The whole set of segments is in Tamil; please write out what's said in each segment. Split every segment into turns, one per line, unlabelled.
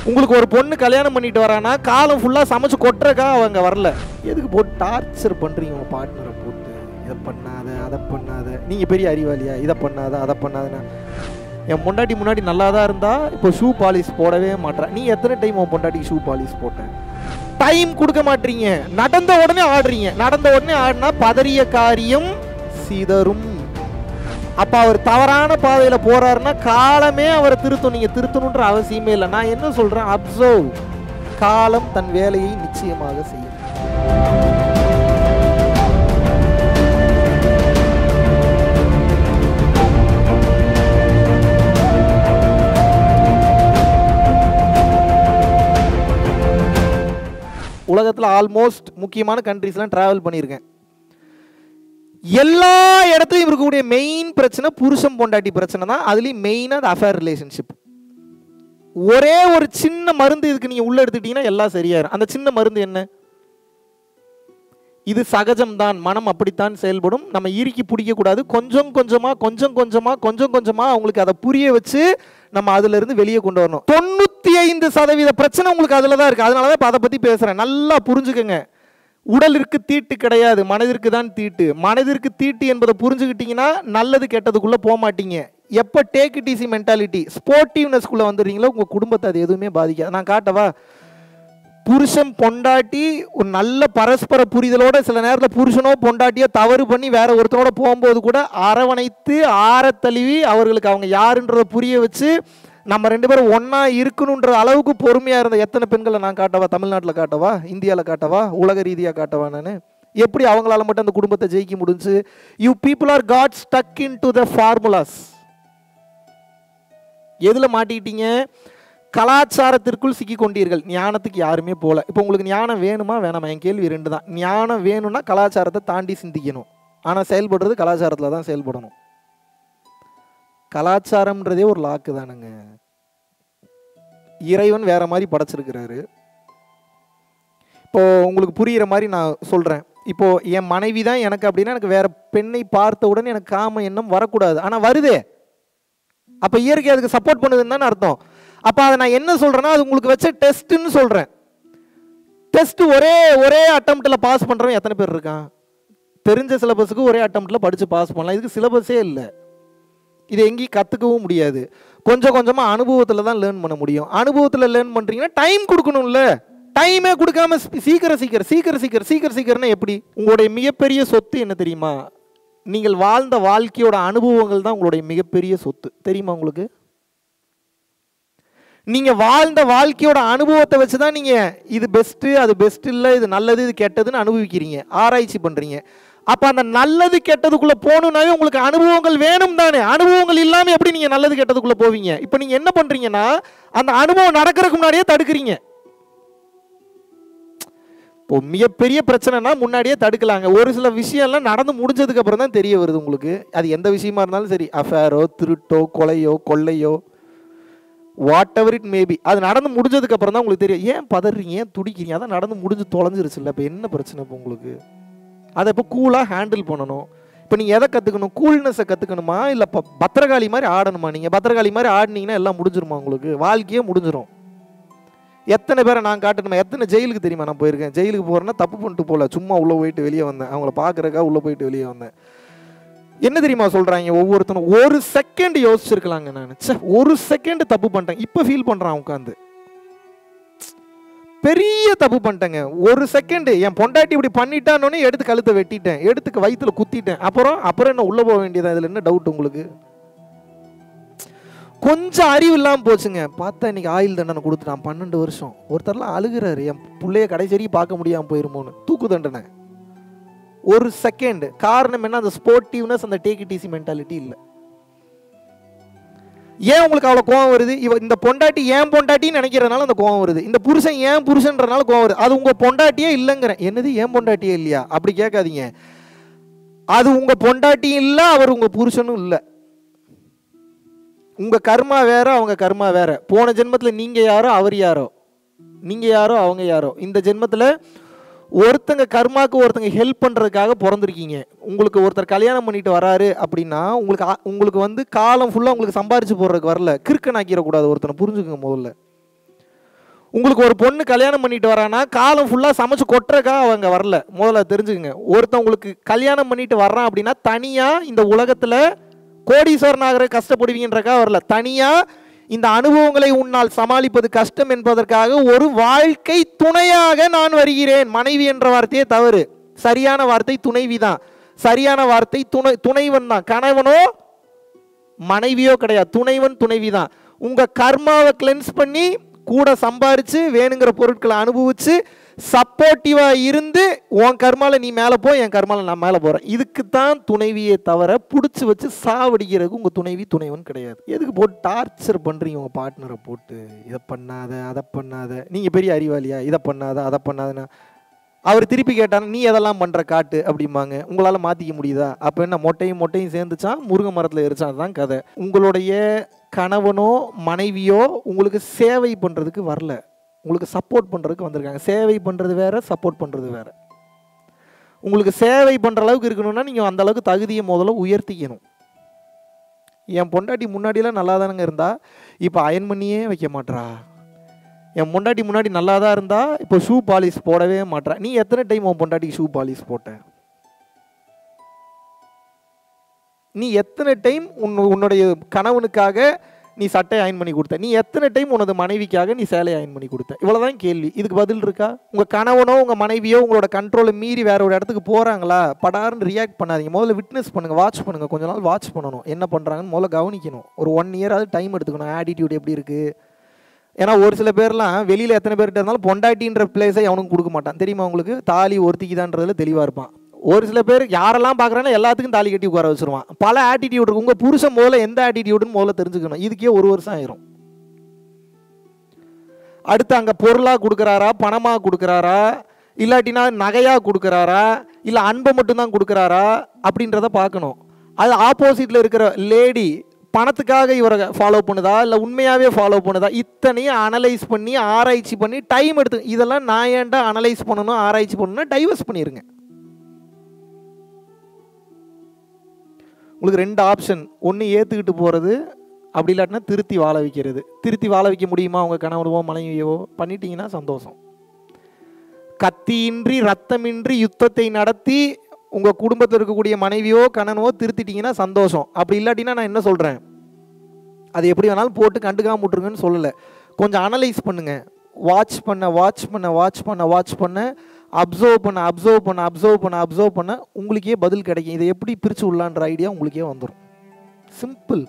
உங்களுக்கு ஒரு பொண்ணு கல்யாணம் பண்ணிட்டு வரானா காலம் ஃபுல்லாக சமைச்சு கொட்டுறக்கா அவங்க வரல எதுக்கு போட்டு டார்ச்சர் பண்ணுறீங்க உங்கள் பார்ட்னரை போட்டு இதை பண்ணாத அதை பண்ணாத நீங்கள் பெரிய அறிவாளியா இதை பண்ணாத அதை பண்ணாதனா என் பொண்டாட்டி முன்னாடி நல்லா தான் இருந்தா இப்போ ஷூ பாலிஷ் போடவே மாட்டேற நீ எத்தனை டைம் உன் பொண்டாட்டிக்கு ஷூ பாலிஷ் போட்ட டைம் கொடுக்க மாட்டீங்க நடந்த உடனே ஆடுறீங்க நடந்த உடனே ஆடினா பதறிய காரியம் சிதறும் அப்ப அவர் தவறான பாதையில போறாருன்னா காலமே அவரை திருத்தும் நீங்க திருத்தணுன்ற அவசியமே இல்லை நான் என்ன சொல்றேன் அப்சர்வ் காலம் தன் வேலையை நிச்சயமாக செய்யும் உலகத்தில் ஆல்மோஸ்ட் முக்கியமான கண்ட்ரீஸ்லாம் ட்ராவல் பண்ணியிருக்கேன் எல்லா இடத்துலையும் இருக்கக்கூடிய மெயின் பிரச்சனை புருஷன் பொண்டாட்டி பிரச்சனை தான் அதுலேயும் மெயினாக அது அஃபேர் ரிலேஷன்ஷிப் ஒரே ஒரு சின்ன மருந்து இதுக்கு நீங்கள் உள்ளே எடுத்துக்கிட்டீங்கன்னா எல்லாம் சரியாயிரும் அந்த சின்ன மருந்து என்ன இது சகஜம்தான் மனம் அப்படித்தான் செயல்படும் நம்ம இறுக்கி பிடிக்கக்கூடாது கொஞ்சம் கொஞ்சமாக கொஞ்சம் கொஞ்சமாக கொஞ்சம் கொஞ்சமாக அவங்களுக்கு அதை புரிய வச்சு நம்ம அதுல இருந்து வெளியே கொண்டு வரணும் தொண்ணூற்றி ஐந்து சதவீத பிரச்சனை உங்களுக்கு அதில் தான் இருக்குது அதனால தான் இப்போ அதை பற்றி பேசுகிறேன் நல்லா புரிஞ்சுக்கங்க உடலிற்கு தீட்டு கிடையாது மனதிற்கு தான் தீட்டு மனதிற்கு தீட்டு என்பதை புரிஞ்சுக்கிட்டீங்கன்னா நல்லது கெட்டதுக்குள்ளே போக மாட்டீங்க எப்போ டேக் இட் ஈஸி மென்டாலிட்டி ஸ்போர்ட்டிவ்னஸ்குள்ளே வந்துடுறீங்களோ உங்கள் குடும்பத்தை அது எதுவுமே பாதிக்காது நான் காட்டவா புருஷன் பொண்டாட்டி ஒரு நல்ல பரஸ்பர புரிதலோட சில நேரத்தில் புருஷனோ பொண்டாட்டியோ தவறு பண்ணி வேற ஒருத்தரோட போகும்போது கூட அரவணைத்து ஆற தழுவி அவர்களுக்கு அவங்க யாருன்றதை புரிய வச்சு நம்ம ரெண்டு பேரும் ஒன்றா இருக்கணுன்ற அளவுக்கு பொறுமையாக இருந்த எத்தனை பெண்களை நான் காட்டவா தமிழ்நாட்டில் காட்டவா இந்தியாவில் காட்டவா உலக ரீதியாக காட்டவா நான் எப்படி அவங்களால மட்டும் அந்த குடும்பத்தை ஜெயிக்க முடிஞ்சு you people are got stuck into the formulas எதில் மாட்டிக்கிட்டீங்க கலாச்சாரத்திற்குள் சிக்கி கொண்டீர்கள் ஞானத்துக்கு யாருமே போகல இப்போ உங்களுக்கு ஞானம் வேணுமா வேணாமா என் கேள்வி ரெண்டு தான் ஞானம் வேணும்னா கலாச்சாரத்தை தாண்டி சிந்திக்கணும் ஆனால் செயல்படுறது கலாச்சாரத்தில் தான் செயல்படணும் கலாச்சாரம்ன்றதே ஒரு லாக்கு தானுங்க இறைவன் வேற மாதிரி படைச்சிருக்கிறாரு இப்போ உங்களுக்கு புரிகிற மாதிரி நான் சொல்கிறேன் இப்போ என் மனைவி தான் எனக்கு அப்படின்னா எனக்கு வேற பெண்ணை பார்த்த உடனே எனக்கு காம எண்ணம் வரக்கூடாது ஆனால் வருதே அப்போ இயற்கை அதுக்கு சப்போர்ட் பண்ணுதுன்னு தானே அர்த்தம் அப்போ அதை நான் என்ன சொல்கிறேன்னா அது உங்களுக்கு வச்ச டெஸ்ட்டுன்னு சொல்கிறேன் டெஸ்ட் ஒரே ஒரே அட்டம்ப்டில் பாஸ் பண்ணுறவன் எத்தனை பேர் இருக்கான் தெரிஞ்ச சிலபஸுக்கு ஒரே அட்டம்ப்டில் படித்து பாஸ் பண்ணலாம் இதுக்கு சிலபஸே இல்லை இது எங்கேயும் கற்றுக்கவும் முடியாது கொஞ்சம் கொஞ்சமாக அனுபவத்தில் தான் லேர்ன் பண்ண முடியும் அனுபவத்தில் லேர்ன் பண்ணுறீங்கன்னா டைம் கொடுக்கணும்ல டைமே கொடுக்காம சீ- சீக்கிரம் சீக்கிரம் சீக்கிரம் சீக்கிரம் சீக்கிரம் சீக்கிரம்னா எப்படி உங்களுடைய மிகப்பெரிய சொத்து என்ன தெரியுமா நீங்கள் வாழ்ந்த வாழ்க்கையோட அனுபவங்கள் தான் உங்களுடைய மிகப்பெரிய சொத்து தெரியுமா உங்களுக்கு நீங்க வாழ்ந்த வாழ்க்கையோட அனுபவத்தை வச்சு தான் நீங்க இது பெஸ்ட் அது பெஸ்ட் இல்லை இது நல்லது இது கெட்டதுன்னு அனுபவிக்கிறீங்க ஆராய்ச்சி பண்றீங்க அப்ப அந்த நல்லது கெட்டதுக்குள்ள போகணும்னாவே உங்களுக்கு அனுபவங்கள் வேணும் தானே அனுபவங்கள் இல்லாம எப்படி நீங்க நல்லது கெட்டதுக்குள்ள போவீங்க இப்போ நீங்க என்ன பண்றீங்கன்னா அந்த அனுபவம் நடக்கிறதுக்கு முன்னாடியே தடுக்கிறீங்க இப்போ மிகப்பெரிய பிரச்சனைனா முன்னாடியே தடுக்கலாங்க ஒரு சில விஷயம்லாம் நடந்து முடிஞ்சதுக்கு அப்புறம் தான் தெரிய வருது உங்களுக்கு அது எந்த விஷயமா இருந்தாலும் சரி அஃபேரோ திருட்டோ கொலையோ கொள்ளையோ வாட் எவர் இட் மேபி அது நடந்து முடிஞ்சதுக்கு அப்புறம் தான் உங்களுக்கு தெரியும் ஏன் பதறீங்க ஏன் துடிக்கிறீங்க அதான் நடந்து முடிஞ்சு தொலைஞ்சிருச்சுல்ல இப்போ என்ன பிரச்சனை இப்போ உங்களுக்கு அதை இப்போ கூலாக ஹேண்டில் பண்ணணும் இப்போ நீங்கள் எதை கற்றுக்கணும் கூல்னஸை கற்றுக்கணுமா இல்லை ப பத்திரகாளி மாதிரி ஆடணுமா நீங்கள் பத்திரகாளி மாதிரி ஆடினீங்கன்னா எல்லாம் முடிஞ்சிருமா உங்களுக்கு வாழ்க்கையே முடிஞ்சிரும் எத்தனை பேரை நான் காட்டணுமா எத்தனை ஜெயிலுக்கு தெரியுமா நான் போயிருக்கேன் ஜெயிலுக்கு போகிறேன்னா தப்பு பண்ணிட்டு போகல சும்மா உள்ளே போயிட்டு வெளியே வந்தேன் அவங்கள பார்க்குறக்கா உள்ளே போயிட்டு வெளியே வந்தேன் என்ன தெரியுமா சொல்கிறாங்க ஒவ்வொருத்தனும் ஒரு செகண்ட் யோசிச்சிருக்கலாங்க நான் ச்சே ஒரு செகண்ட் தப்பு பண்ணிட்டேன் இப்போ ஃபீல் பண்ணுறான் உட்காந்து பெரிய தப்பு பண்ணிட்டேங்க ஒரு செகண்ட் என் பொண்டாட்டி இப்படி பண்ணிட்டானோனே எடுத்து கழுத்தை வெட்டிட்டேன் எடுத்து வயித்துல குத்திட்டேன் அப்புறம் அப்புறம் என்ன உள்ளே போக வேண்டியதா இதில் என்ன டவுட் உங்களுக்கு கொஞ்சம் அறிவு இல்லாமல் போச்சுங்க பார்த்தா இன்னைக்கு ஆயுள் தண்டனை கொடுத்துட்டான் பன்னெண்டு வருஷம் ஒருத்தர்லாம் அழுகுறாரு என் பிள்ளைய கடைசி வரைக்கும் பார்க்க முடியாமல் போயிருமோன்னு தூக்கு தண்டனை ஒரு செகண்ட் காரணம் என்ன அந்த ஸ்போர்ட்டிவ்னஸ் அந்த டேக் இட் ஈஸி மென்டாலிட்டி இல்லை ஏன் உங்களுக்கு அவ்வளோ கோவம் வருது இவ இந்த பொண்டாட்டி ஏன் பொண்டாட்டின்னு நினைக்கிறதுனால அந்த கோவம் வருது இந்த புருஷன் ஏன் புருஷன்றனால கோவம் வருது அது உங்கள் பொண்டாட்டியே இல்லைங்கிறேன் என்னது ஏன் பொண்டாட்டியே இல்லையா அப்படி கேட்காதீங்க அது உங்கள் பொண்டாட்டியும் இல்லை அவர் உங்கள் புருஷனும் இல்லை உங்கள் கர்மா வேற அவங்க கர்மா வேற போன ஜென்மத்தில் நீங்கள் யாரோ அவர் யாரோ நீங்கள் யாரோ அவங்க யாரோ இந்த ஜென்மத்தில் ஒருத்தங்க கர்மாக்கு ஒருத்தங்க ஹெல்ப் பண்ணுறதுக்காக பிறந்திருக்கீங்க உங்களுக்கு ஒருத்தர் கல்யாணம் பண்ணிட்டு வராரு அப்படின்னா உங்களுக்கு ஆ- உங்களுக்கு வந்து காலம் ஃபுல்லாக உங்களுக்கு சம்பாரிச்சு போடுறதுக்கு வரல கிறுக்கன் ஆக்கிடக்கூடாது ஒருத்தனை புரிஞ்சுக்கங்க முதல்ல உங்களுக்கு ஒரு பொண்ணு கல்யாணம் பண்ணிட்டு வரானா காலம் ஃபுல்லாக சமைச்சு கொட்டுறக்கா அவங்க வரல முதல்ல தெரிஞ்சுக்கங்க ஒருத்தன் உங்களுக்கு கல்யாணம் பண்ணிட்டு வர்றான் அப்படின்னா தனியாக இந்த உலகத்தில் கோடீஸ்வரன் ஆகிற கஷ்டப்படுவீங்கன்றக்கா வரல தனியாக இந்த அனுபவங்களை உன்னால் சமாளிப்பது கஷ்டம் என்பதற்காக ஒரு வாழ்க்கை துணையாக நான் வருகிறேன் மனைவி என்ற வார்த்தையே தவறு சரியான வார்த்தை துணைவி தான் சரியான வார்த்தை துணை துணைவன் தான் கணவனோ மனைவியோ கிடையாது துணைவன் துணைவி தான் உங்க கர்மாவை கிளென்ஸ் பண்ணி கூட சம்பாரிச்சு வேணுங்கிற பொருட்களை அனுபவிச்சு சப்போர்ட்டிவா இருந்து உன் கர்மால நீ மேலே போ என் கர்மால நான் மேலே போறேன் இதுக்கு தான் துணைவியே தவிர பிடிச்சி வச்சு சாவடிக்கிறதுக்கு உங்க துணைவி துணைவன் கிடையாது எதுக்கு போட்டு டார்ச்சர் பண்றீங்க உங்க பார்ட்னரை போட்டு இதை பண்ணாத அதை பண்ணாத நீங்க பெரிய அறிவாளியா இதை பண்ணாத அதை பண்ணாதன்னா அவர் திருப்பி கேட்டாங்க நீ எதெல்லாம் பண்ற காட்டு அப்படிம்பாங்க உங்களால மாத்திக்க முடியுதா அப்ப என்ன மொட்டையும் மொட்டையும் சேர்ந்துச்சான் முருங்கை மரத்துல எரிச்சான் தான் கதை உங்களுடைய கணவனோ மனைவியோ உங்களுக்கு சேவை பண்றதுக்கு வரல உங்களுக்கு சப்போர்ட் பண்றதுக்கு வந்திருக்காங்க சேவை பண்றது வேற சப்போர்ட் பண்றது வேற உங்களுக்கு சேவை பண்ற அளவுக்கு இருக்கணும்னா நீங்க அந்த அளவுக்கு தகுதியை முதல்ல உயர்த்திக்கணும் என் பொண்டாட்டி முன்னாடியெல்லாம் நல்லா தானங்க இருந்தா இப்போ அயன் பண்ணியே வைக்க மாட்றா என் பொண்டாட்டி முன்னாடி நல்லா தான் இருந்தா இப்போ ஷூ பாலிஷ் போடவே மாட்றா நீ எத்தனை டைம் உன் பொண்டாட்டிக்கு ஷூ பாலிஷ் போட்ட நீ எத்தனை டைம் உன் உன்னுடைய கணவனுக்காக நீ சட்டை அயன் பண்ணி கொடுத்த நீ எத்தனை டைம் உனது மனைவிக்காக நீ சேலை அயன் பண்ணி கொடுத்த இவ்வளவுதான் கேள்வி இதுக்கு பதில் இருக்கா உங்க கணவனோ உங்க மனைவியோ உங்களோட கண்ட்ரோலை மீறி வேற ஒரு இடத்துக்கு போறாங்களா படார்னு ரியாக்ட் பண்ணாதீங்க முதல்ல விட்னஸ் பண்ணுங்க வாட்ச் பண்ணுங்க கொஞ்ச நாள் வாட்ச் பண்ணணும் என்ன பண்றாங்கன்னு முதல்ல கவனிக்கணும் ஒரு ஒன் இயராவது டைம் எடுத்துக்கணும் ஆட்டிடியூட் எப்படி இருக்கு ஏன்னா ஒரு சில பேர்லாம் வெளியில் எத்தனை பேர்கிட்ட இருந்தாலும் பொண்டாட்டின்ற பிளேஸை அவனுக்கு கொடுக்க மாட்டான் தெரியுமா உங்களுக்கு தாலி ஒருத்திக்கு தான்றதுல தெளிவாக இருப்பான் ஒரு சில பேர் யாரெல்லாம் பார்க்குறானோ எல்லாத்துக்கும் தாலி கட்டி உட்கார வச்சிருவான் பல ஆட்டிடியூட் இருக்கு உங்கள் புருஷன் முதல்ல எந்த ஆட்டிடியூடுன்னு முதல்ல தெரிஞ்சுக்கணும் இதுக்கே ஒரு வருஷம் ஆயிரும் அடுத்து அங்கே பொருளாக கொடுக்குறாரா பணமாக கொடுக்குறாரா இல்லாட்டினா நகையாக கொடுக்குறாரா இல்லை அன்பை மட்டும்தான் கொடுக்குறாரா அப்படின்றத பார்க்கணும் அது ஆப்போசிட்டில் இருக்கிற லேடி பணத்துக்காக இவரை ஃபாலோ பண்ணுதா இல்லை உண்மையாகவே ஃபாலோ பண்ணுதா இத்தனையும் அனலைஸ் பண்ணி ஆராய்ச்சி பண்ணி டைம் எடுத்து இதெல்லாம் நான் ஏன்டா அனலைஸ் பண்ணணும் ஆராய்ச்சி பண்ணணும்னா டைவர்ஸ் பண்ணிடுங்க உங்களுக்கு ரெண்டு ஆப்ஷன் ஒன்று ஏற்றுக்கிட்டு போகிறது அப்படி இல்லாட்டினா திருத்தி வாழ வைக்கிறது திருத்தி வாழ வைக்க முடியுமா உங்கள் கணவனவோ மனைவியவோ பண்ணிட்டீங்கன்னா சந்தோஷம் கத்தியின்றி ரத்தமின்றி யுத்தத்தை நடத்தி உங்கள் குடும்பத்தில் இருக்கக்கூடிய மனைவியோ கணவனோ திருத்திட்டீங்கன்னா சந்தோஷம் அப்படி இல்லாட்டினா நான் என்ன சொல்கிறேன் அது எப்படி வேணாலும் போட்டு கண்டுக்காம விட்ருங்கன்னு சொல்லலை கொஞ்சம் அனலைஸ் பண்ணுங்க வாட்ச் பண்ண வாட்ச் பண்ண வாட்ச் பண்ண வாட்ச் பண்ண அப்சர்வ் பண்ண அப்சர்வ் பண்ண அப்சர்வ் பண்ண அப்சர்வ் பண்ண உங்களுக்கே பதில் கிடைக்கும் இதை எப்படி பிரித்து விடலான்ற ஐடியா உங்களுக்கே வந்துடும் சிம்பிள்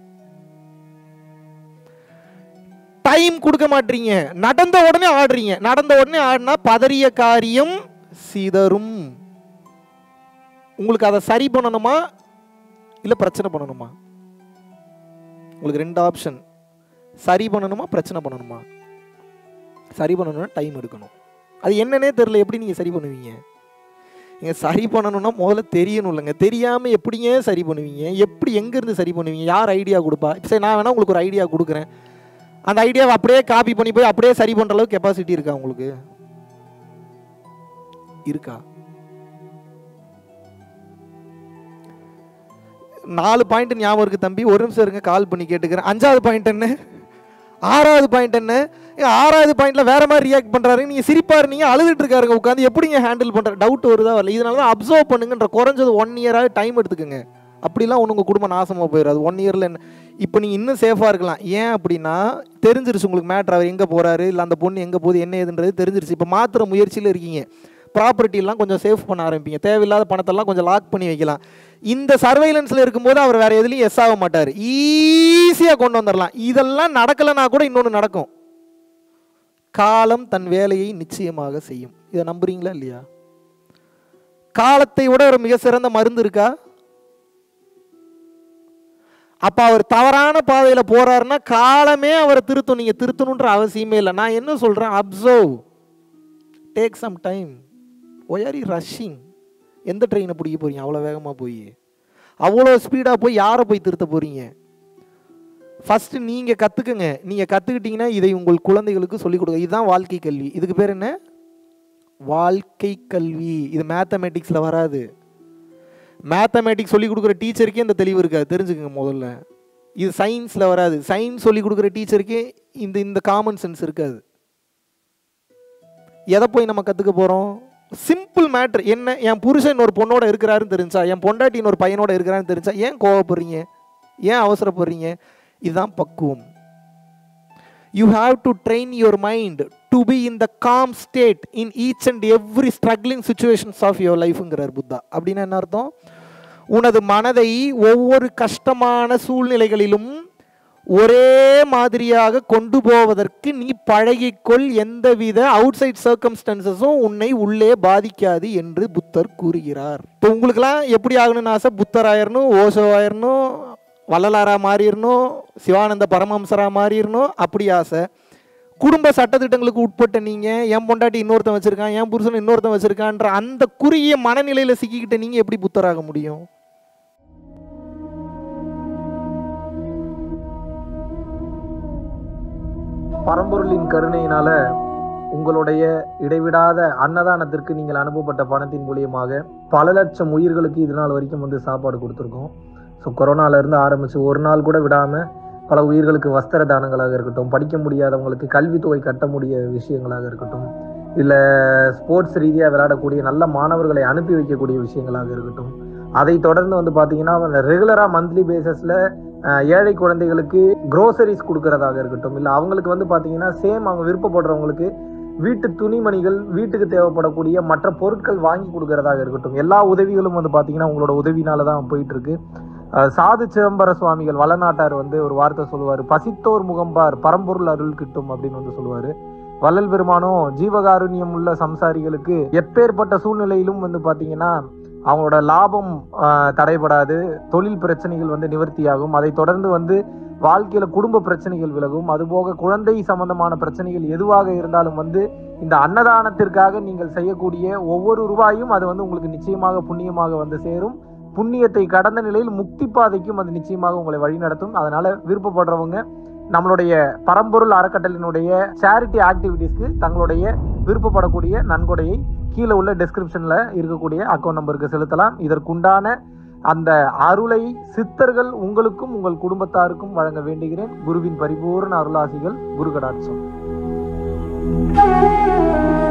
டைம் கொடுக்க மாட்டீங்க நடந்த உடனே ஆடுறீங்க நடந்த உடனே ஆடினா பதறிய காரியம் சிதறும் உங்களுக்கு அதை சரி பண்ணணுமா இல்லை பிரச்சனை பண்ணணுமா உங்களுக்கு ரெண்டு ஆப்ஷன் சரி பண்ணணுமா பிரச்சனை பண்ணணுமா சரி பண்ணணும்னா டைம் எடுக்கணும் அது என்னன்னே தெரில எப்படி நீங்கள் சரி பண்ணுவீங்க நீங்கள் சரி பண்ணணும்னா முதல்ல தெரியணும் இல்லைங்க தெரியாமல் எப்படிங்க சரி பண்ணுவீங்க எப்படி எங்கேருந்து சரி பண்ணுவீங்க யார் ஐடியா கொடுப்பா சரி நான் வேணால் உங்களுக்கு ஒரு ஐடியா கொடுக்குறேன் அந்த ஐடியாவை அப்படியே காப்பி பண்ணி போய் அப்படியே சரி பண்ணுற அளவுக்கு கெப்பாசிட்டி இருக்கா உங்களுக்கு இருக்கா நாலு பாயிண்ட் ஞாபகம் இருக்கு தம்பி ஒரு நிமிஷம் இருங்க கால் பண்ணி கேட்டுக்கிறேன் அஞ்சாவது பாயிண்ட் என்ன ஆறாவது பாயிண்ட் என்ன ஏங்க, ஆறாவது பாயிண்ட்ல வேற மாதிரி ரியாக்ட் பண்றாரு நீங்க சிரிப்பா இருந்தீங்க அழுதுட்டு இருக்காருங்க உட்காந்து எப்படிங்க ஹேண்டில் பண்ற டவுட் வருதா வரல இதனால தான் அப்சர்வ் பண்ணுங்கன்ற குறைஞ்சது ஒன் இயராக டைம் எடுத்துக்கோங்க அப்படிலாம் ஒன்று உங்கள் குடும்பம் நாசமாக போயிடாது ஒன் இயரில் என்ன இப்போ நீங்கள் இன்னும் சேஃபாக இருக்கலாம் ஏன் அப்படின்னா தெரிஞ்சிருச்சு உங்களுக்கு மேட்ரு அவர் எங்கே போகிறாரு இல்லை அந்த பொண்ணு எங்கே போகுது என்ன ஏதுன்றது தெரிஞ்சிருச்சு இப்போ மாத்திர முயற்சியில் இருக்கீங்க ப்ராப்பர்ட்டிலாம் கொஞ்சம் சேவ் பண்ண ஆரம்பிப்பீங்க தேவையில்லாத பணத்தெல்லாம் கொஞ்சம் லாக் பண்ணி வைக்கலாம் இந்த சர்வைலன்ஸில் இருக்கும்போது அவர் வேறு எதுலையும் எஸ் ஆக மாட்டார் ஈஸியாக கொண்டு வந்துடலாம் இதெல்லாம் நடக்கலைன்னா கூட இன்னொன்று நடக்கும் காலம் தன் வேலையை நிச்சயமாக செய்யும் இதை நம்புறீங்களா இல்லையா காலத்தை விட ஒரு மிக சிறந்த மருந்து இருக்கா அப்ப அவர் தவறான பாதையில போறாருன்னா காலமே அவரை திருத்தும் நீங்க திருத்தணுன்ற அவசியமே இல்லை நான் என்ன சொல்றேன் observe take some time why are you rushing எந்த ட்ரெயினை பிடிக்க போறீங்க அவ்வளோ வேகமாக போய் அவ்வளோ ஸ்பீடாக போய் யாரை போய் திருத்த போறீங்க ஃபர்ஸ்ட் நீங்க கத்துக்குங்க நீங்க கத்துக்கிட்டீங்கன்னா இதை உங்கள் குழந்தைகளுக்கு சொல்லிக் கொடுங்க இதுதான் வாழ்க்கை கல்வி இதுக்கு பேர் என்ன வாழ்க்கை கல்வி இது மேத்தமேட்டிக்ஸில் வராது மேத்தமேட்டிக்ஸ் சொல்லிக் கொடுக்குற டீச்சருக்கே இந்த தெளிவு இருக்காது தெரிஞ்சுக்கங்க முதல்ல இது சயின்ஸில் வராது சயின்ஸ் சொல்லிக் கொடுக்குற டீச்சருக்கே இந்த இந்த காமன் சென்ஸ் இருக்காது எதை போய் நம்ம கற்றுக்க போகிறோம் சிம்பிள் மேட்ரு என்ன என் புருஷன் ஒரு பொண்ணோட இருக்கிறாருன்னு தெரிஞ்சா என் பொண்டாட்டி ஒரு பையனோட இருக்கிறாருன்னு தெரிஞ்சா ஏன் கோவப்படுறீங்க ஏன் அவசரப்படுறீங்க இதுதான் பக்குவம் you have to train your mind to be in the calm state in each and every struggling situations of your லைஃப்ங்கிறார் புத்தா அப்படின்னா என்ன அர்த்தம் உனது மனதை ஒவ்வொரு கஷ்டமான சூழ்நிலைகளிலும் ஒரே மாதிரியாக கொண்டு போவதற்கு நீ பழகிக்கொள் எந்தவித அவுட் சைட் சர்க்கம்ஸ்டன்சஸும் உன்னை உள்ளே பாதிக்காது என்று புத்தர் கூறுகிறார் இப்போ உங்களுக்கெல்லாம் எப்படி ஆகணும்னு ஆசை புத்தர் ஆயிரணும் ஓசோ ஆயிரணும் வள்ளலாரா மாறிடணும் சிவானந்த பரமஹம்சரா மாறிடணும் அப்படி ஆசை குடும்ப சட்டத்திட்டங்களுக்கு உட்பட்ட நீங்கள் என் பொண்டாட்டி இன்னொருத்தன் வச்சுருக்கான் என் புருஷன் இன்னொருத்தன் வச்சுருக்கான்ற அந்த குறுகிய மனநிலையில் சிக்கிக்கிட்ட நீங்கள் எப்படி புத்தராக முடியும்
பரம்பொருளின் கருணையினால உங்களுடைய இடைவிடாத அன்னதானத்திற்கு நீங்கள் அனுப்பப்பட்ட பணத்தின் மூலியமாக பல லட்சம் உயிர்களுக்கு இது நாள் வரைக்கும் வந்து சாப்பாடு கொடுத்துருக்கோம் ஸோ கொரோனால இருந்து ஆரம்பிச்சு ஒரு நாள் கூட விடாம பல உயிர்களுக்கு வஸ்திர தானங்களாக இருக்கட்டும் படிக்க முடியாதவங்களுக்கு கல்வித்தொகை கட்ட முடிய விஷயங்களாக இருக்கட்டும் இல்லை ஸ்போர்ட்ஸ் ரீதியாக விளையாடக்கூடிய நல்ல மாணவர்களை அனுப்பி வைக்கக்கூடிய விஷயங்களாக இருக்கட்டும் அதை தொடர்ந்து வந்து பார்த்தீங்கன்னா ரெகுலராக மந்த்லி பேசிஸில் ஏழை குழந்தைகளுக்கு க்ரோசரிஸ் கொடுக்கறதாக இருக்கட்டும் இல்லை அவங்களுக்கு வந்து பார்த்தீங்கன்னா சேம் அவங்க விருப்பப்படுறவங்களுக்கு வீட்டு துணிமணிகள் வீட்டுக்கு தேவைப்படக்கூடிய மற்ற பொருட்கள் வாங்கி கொடுக்கறதாக இருக்கட்டும் எல்லா உதவிகளும் வந்து பார்த்தீங்கன்னா உங்களோட உதவினால தான் போயிட்டு இருக்கு அஹ் சாது சிதம்பர சுவாமிகள் வளநாட்டார் வந்து ஒரு வார்த்தை சொல்லுவார் பசித்தோர் முகம்பார் பரம்பொருள் அருள் கிட்டும் அப்படின்னு வந்து சொல்லுவார் வள்ளல் பெருமானும் ஜீவகாருண்யம் உள்ள சம்சாரிகளுக்கு எப்பேற்பட்ட சூழ்நிலையிலும் வந்து பார்த்தீங்கன்னா அவங்களோட லாபம் ஆஹ், தடைபடாது தொழில் பிரச்சனைகள் வந்து நிவர்த்தியாகும் அதை தொடர்ந்து வந்து வாழ்க்கையில குடும்ப பிரச்சனைகள் விலகும் அதுபோக குழந்தை சம்பந்தமான பிரச்சனைகள் எதுவாக இருந்தாலும் வந்து இந்த அன்னதானத்திற்காக நீங்கள் செய்யக்கூடிய ஒவ்வொரு ரூபாயும் அது வந்து உங்களுக்கு நிச்சயமாக புண்ணியமாக வந்து சேரும் புண்ணியத்தை கடந்த நிலையில் முக்தி பாதைக்கும் அது நிச்சயமாக உங்களை வழிநடத்தும் அதனால விருப்பப்படுறவங்க நம்மளுடைய பரம்பொருள் அறக்கட்டளினுடைய சேரிட்டி ஆக்டிவிட்டீஸ்க்கு தங்களுடைய விருப்பப்படக்கூடிய நன்கொடையை கீழே உள்ள டெஸ்கிரிப்ஷன்ல இருக்கக்கூடிய அக்கௌண்ட் நம்பருக்கு செலுத்தலாம் இதற்குண்டான அந்த அருளை சித்தர்கள் உங்களுக்கும் உங்கள் குடும்பத்தாருக்கும் வழங்க வேண்டுகிறேன் குருவின் பரிபூர்ண அருளாசிகள் குரு கடாட்சம்